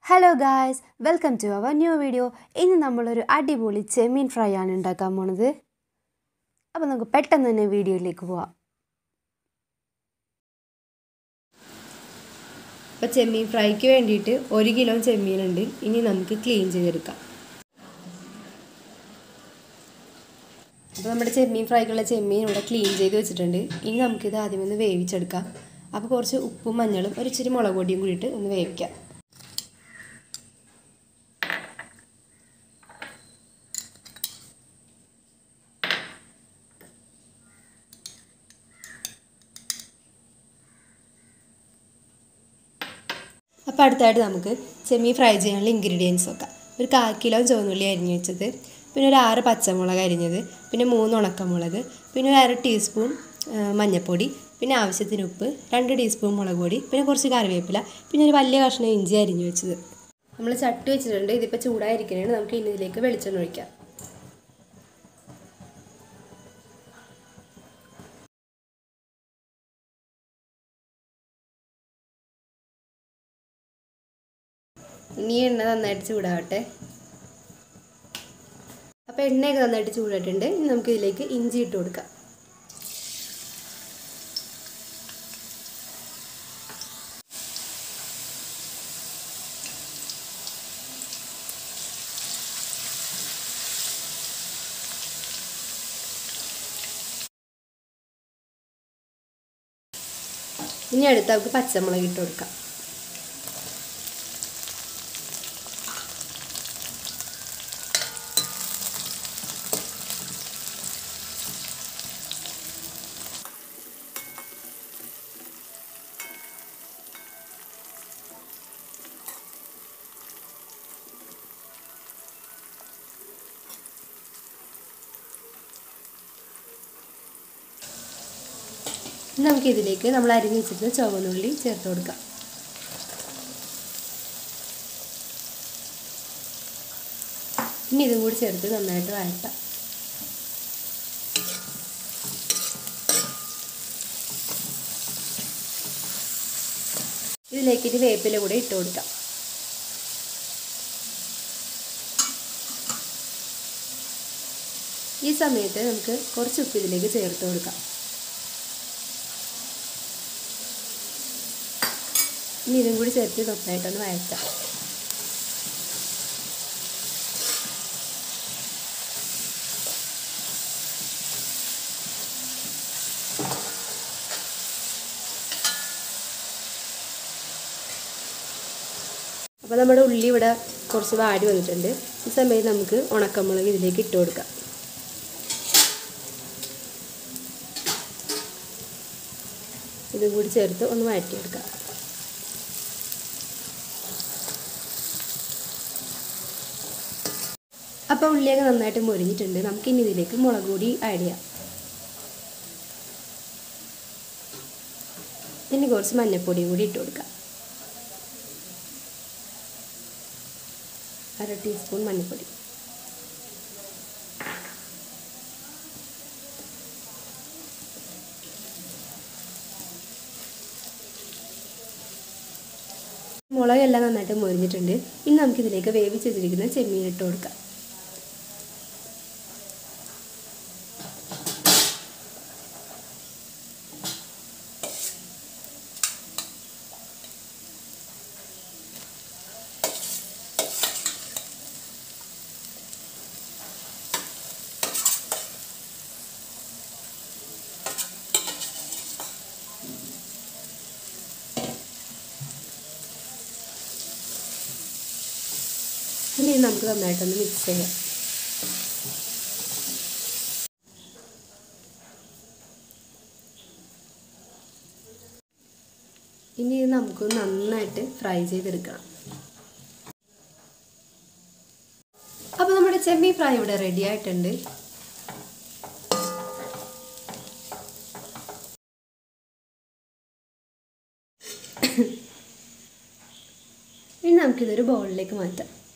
hello guys welcome to our new video ഇന്ന് നമ്മളൊരു അടിപൊളി ചെമ്മീൻ ഫ്രൈ ആണ് ഉണ്ടാക്കാൻ പോണത് അപ്പോൾ നമുക്ക് പെട്ടെന്ന് തന്നെ വീഡിയോയിലേക്ക് പോവാം അപ്പോൾ ചെമ്മീൻ ഫ്രൈക്ക് വേണ്ടിയിട്ട് ഒരു കിലോ ചെമ്മീനുണ്ട് ഇനി നമുക്ക് ക്ലീൻ ചെയ്തെടുക്കാം അപ്പോൾ നമ്മുടെ ചെമ്മീൻ ഫ്രൈക്കുള്ള ചെമ്മീൻ ഇവിടെ ക്ലീൻ ചെയ്ത് വെച്ചിട്ടുണ്ട് ഇനി നമുക്കിത് ആദ്യം ഒന്ന് വേവിച്ചെടുക്കാം അപ്പോൾ കുറച്ച് ഉപ്പും മഞ്ഞളും ഒരു ഇച്ചിരി മുളക് പൊടിയും കൂടിയിട്ട് ഒന്ന് വേവിക്കാം അപ്പോൾ അടുത്തായിട്ട് നമുക്ക് ചെമ്മീൻ ഫ്രൈ ചെയ്യാനുള്ള ഇൻഗ്രീഡിയൻസ് നോക്കാം ഒരു കാൽ കിലോ ചുവന്നുള്ളി അരിഞ്ഞ് വെച്ചത് പിന്നെ ഒരു ആറ് പച്ചമുളക് അരിഞ്ഞത് പിന്നെ മൂന്ന് ഉണക്കമുളക് പിന്നെ ഒരു അര ടീസ്പൂൺ മഞ്ഞൾപ്പൊടി പിന്നെ ആവശ്യത്തിന് ഉപ്പ് രണ്ട് ടീസ്പൂൺ മുളക് പൊടി പിന്നെ കുറച്ച് കറിവേപ്പില പിന്നെ ഒരു വലിയ കഷ്ണം ഇഞ്ചി അരിഞ്ഞ് വെച്ചത് നമ്മൾ ചട്ടി വെച്ചിട്ടുണ്ട് ഇതിപ്പോൾ ചൂടായിരിക്കണേ നമുക്ക് ഇനി ഇതിലേക്ക് വെളിച്ചെണ്ണ ഒഴിക്കാം ഇനി എണ്ണ നന്നായിട്ട് ചൂടാവട്ടെ അപ്പോൾ എണ്ണയൊക്കെ നന്നായിട്ട് ചൂടായിട്ടുണ്ട് ഇനി നമുക്ക് ഇതിലേക്ക് ഇഞ്ചി ഇട്ട് കൊടുക്കാം ഇനി അടുത്ത് നമുക്ക് പച്ചമുളക് ഇട്ട് കൊടുക്കാം നമുക്ക് ഇതിലേക്ക് നമ്മൾ അരിഞ്ഞ് വെച്ചിട്ട് ചുവന്നുള്ളി ചേർത്ത് കൊടുക്കാം ഇനി ഇതും കൂടി ചേർത്ത് നന്നായിട്ട് വഴറ്റാം ഇതിലേക്ക് ഇനി വേപ്പില കൂടെ ഇട്ട് കൊടുക്കാം ഈ സമയത്ത് നമുക്ക് കുറച്ച് ഉപ്പ് ഇതിലേക്ക് ചേർത്ത് കൊടുക്കാം ഇനി ഇതും കൂടി ചേർത്ത് നന്നായിട്ടൊന്ന് വഴറ്റാം അപ്പോൾ നമ്മുടെ ഉള്ളി ഇവിടെ കുറച്ച് വാടി വന്നിട്ടുണ്ട് ഈ സമയത്ത് നമുക്ക് ഉണക്കമുളക് ഇതിലേക്ക് ഇട്ട് കൊടുക്കാം ഇതും കൂടി ചേർത്ത് ഒന്ന് വഴറ്റിയെടുക്കാം അപ്പോൾ ഉള്ളിയൊക്കെ നന്നായിട്ട് മുരിഞ്ഞിട്ടുണ്ട് നമുക്ക് ഇനി ഇതിലേക്ക് മുളക് പൊടി ആഡ് ചെയ്യാം ഇനി കുറച്ച് മഞ്ഞൾപ്പൊടിയും കൂടി ഇട്ട് കൊടുക്കാം അര ടീസ്പൂൺ മഞ്ഞൾപ്പൊടി മുളകെല്ലാം നന്നായിട്ട് മുരിഞ്ഞിട്ടുണ്ട് ഇനി നമുക്കിതിലേക്ക് വേവിച്ച് വെച്ചിരിക്കുന്ന ചെമ്മീൻ ഇട്ട് കൊടുക്കാം ഇനി നമുക്ക് നന്നായിട്ടൊന്ന് മിക്സ് ചെയ്യാം ഇനി ഇത് നമുക്ക് നന്നായിട്ട് ഫ്രൈ ചെയ്തെടുക്കണം അപ്പോൾ നമ്മുടെ ചെമ്മീൻ ഫ്രൈ ഇവിടെ റെഡി ആയിട്ടുണ്ട് ഇനി നമുക്കിതൊരു ബൗളിലേക്ക് മാറ്റാം